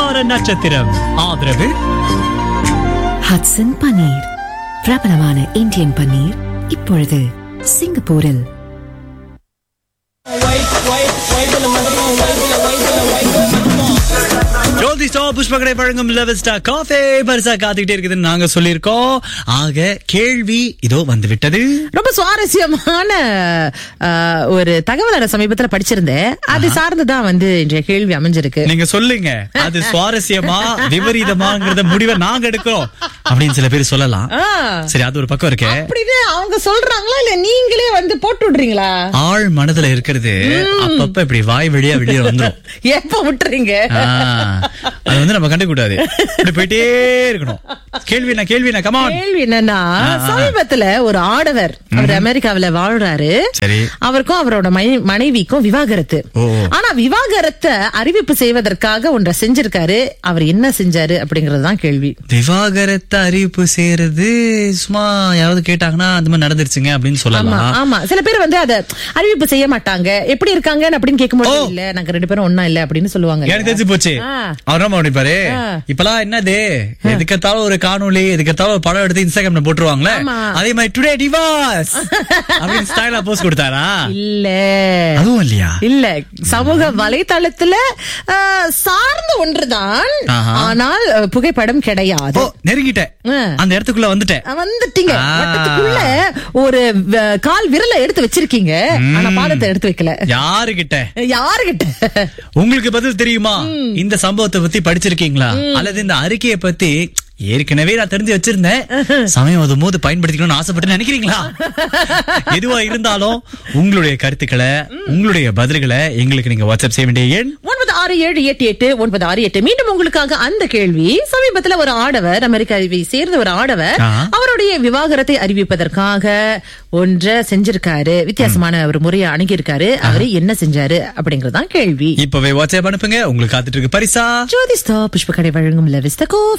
மின்சார நட்சத்திரம் ஆதரவு ஹட்சன் பன்னீர் பிரபலமான இந்தியன் பன்னீர் இப்பொழுது சிங்கப்பூரில் ஜோதி ஸ்டா புஷ்பகடை வழங்கும் லெவல் ஸ்டார் காஃபே பரிசா காத்துக்கிட்டே இருக்குதுன்னு நாங்க சொல்லியிருக்கோம் ஆக கேள்வி இதோ வந்து விட்டது ரொம்ப சுவாரஸ்யமான அஹ், ஒரு தகவல் நான் சமீபத்துல படிச்சிருந்தேன் அது சார்ந்துதான் வந்து இன்றைய கேள்வி அமைஞ்சிருக்கு நீங்க சொல்லுங்க அது சுவாரஸ்யமா விபரீதமாங்கிறத முடிவை நாங்க எடுக்கிறோம் அப்படின்னு சில பேர் சொல்லலாம் ஆ, சரி அது ஒரு பக்கம் இருக்கு அப்படின்னு அவங்க சொல்றாங்களா இல்ல நீங்களே வந்து போட்டு விடுறீங்களா ஆழ் மனதுல இருக்கிறது அப்பப்ப இப்படி வாய் வழியா வெளியே வந்துரும் எப்ப விட்டுறீங்க ஆ, அது வந்து நம்ம கண்டுக்கூடாது இப்படி போயிட்டே இருக்கணும் கேள்வி என்ன கேள்வி என்ன கமான் கேள்வி என்னன்னா சமீபத்துல ஒரு ஆடவர் அவர் அமெரிக்காவுல வாழ்றாரு சரி அவருக்கும் அவரோட மனை- மனைவிக்கும் விவாகரத்து ஓ. ஆனா விவாகரத்தை அறிவிப்பு செய்வதற்காக ஒன்றை செஞ்சிருக்காரு அவர் என்ன செஞ்சாரு அப்படிங்கறதுதான் கேள்வி விவாகரத்தை அறிவிப்பு செய்யறது சும்மா யாராவது கேட்டாங்கன்னா அந்த மாதிரி நடந்துருச்சுங்க அப்படின்னு ஆமா சொல்லலாம் ஆமா சில பேர் வந்து அத அறிவிப்பு செய்ய மாட்டாங்க எப்படி இருக்காங்கன்னு அப்படின்னு கேட்கும்போது ஓ. இல்ல நாங்க ரெண்டு பேரும் ஒண்ணா இல்ல அப்படின்னு சொல்லுவாங்க எனக்கு தெரிஞ்சு போச்சு ஆ. அவர் என்ன பண்ணிப்பாரு ஆ. இப்பெல்லாம் என்னது எதுக்கத்தாலும் ஒரு காணொளி எதுக்கத்தாலும் ஒரு படம் எடுத்து இன்ஸ்டாகிராம்ல போட்டுருவாங்களே ஆமா. அதே மாதிரி டுடே டிவாஸ் அப்படின்னு ஸ்டைலா போஸ்ட் கொடுத்தாரா இல்ல அதுவும் இல்லையா இல்ல சமூக வலைதளத்துல அஹ், சார்ந்த ஒன்றுதான் ஆஹா. ஆனால் அஹ், புகைப்படம் ஓ கிடையாது நெருங்கிட்டேன் ஆ. அந்த இடத்துக்குள்ள வந்துட்டேன் அஹ், வந்துட்டீங்க ஆ. வட்டத்துக்குள்ள ஒரு வ- கால் விரலை எடுத்து வச்சிருக்கீங்க ஆனா பாதத்தை எடுத்து வைக்கல யாருகிட்ட யாருகிட்ட உங்களுக்கு பதில் தெரியுமா இந்த சம்பவத்தை பத்தி படிச்சிருக்கீங்களா அல்லது இந்த அறிக்கையை பத்தி ஏற்கனவே நான் தெரிஞ்சு வச்சிருந்தேன் சமயம் வரும் போது பயன்படுத்திக்கணும்னு ஆசைப்பட்டு நினைக்கிறீங்களா எதுவா இருந்தாலும் உங்களுடைய கருத்துக்களை உங்களுடைய பதில்களை எங்களுக்கு நீங்க வாட்ஸ்அப் செய்ய வேண்டிய எண் ஒன்பது ஆறு ஏழு எட்டு எட்டு ஒன்பது ஆறு எட்டு மீண்டும் உங்களுக்காக அந்த கேள்வி சமீபத்துல ஒரு ஆடவர் அமெரிக்காவை சேர்ந்த ஒரு ஆடவர் ஆ. அவருடைய விவாகரத்தை அறிவிப்பதற்காக ஒன்றை செஞ்சிருக்காரு வித்தியாசமான ஒரு முறையை அணுகியிருக்காரு அவரு என்ன செஞ்சாரு அப்படிங்கறதுதான் கேள்வி இப்பவே வாட்ஸ்அப் அனுப்புங்க உங்களுக்கு காத்துட்டு இருக்கு பரிசா ஜோதிஸ்தா புஷ்பக்கடை வழங்கும் லெவிஸ்தகோ